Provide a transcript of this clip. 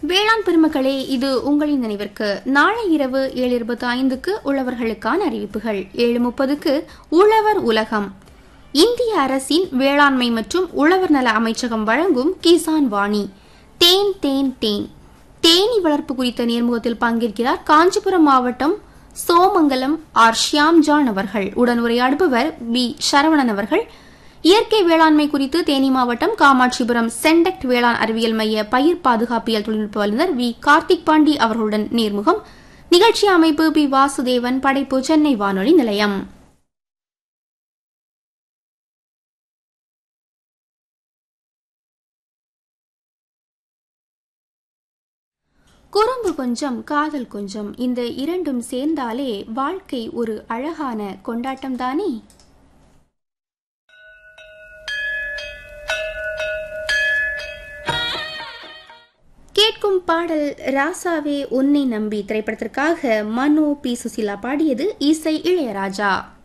வேளாண் பெருமக்களே இது உங்களின் நினைவிற்கு நாளை இரவு ஏழு இருபத்தி ஐந்துக்கு உழவர்களுக்கான அறிவிப்புகள் ஏழு முப்பதுக்கு உழவர் உலகம் இந்திய அரசின் வேளாண்மை மற்றும் உழவர் நல அமைச்சகம் வழங்கும் கிசான் வாணி தேன் தேன் தேன் தேனி வளர்ப்பு குறித்த நேர்முகத்தில் பங்கேற்கிறார் காஞ்சிபுரம் மாவட்டம் சோமங்கலம் ஆர் ஷியாம் ஜான் அவர்கள் உடன் உரையாடுபவர் பி சரவணன் அவர்கள் இயற்கை வேளாண்மை குறித்து தேனி மாவட்டம் காமாட்சிபுரம் சென்டெக்ட் வேளாண் அறிவியல் மைய பயிர் பாதுகாப்பியல் தொழில்நுட்ப வல்லுநர் வி கார்த்திக் பாண்டி அவர்களுடன் நேர்முகம் நிகழ்ச்சி அமைப்பு பி வாசுதேவன் படைப்பு சென்னை வானொலி நிலையம் குறும்பு கொஞ்சம் காதல் கொஞ்சம் இந்த இரண்டும் சேர்ந்தாலே வாழ்க்கை ஒரு அழகான கொண்டாட்டம் தானே கேட்கும் பாடல் ராசாவே உன்னை நம்பி திரைப்படத்திற்காக மனோ பி சுசிலா பாடியது இசை இளையராஜா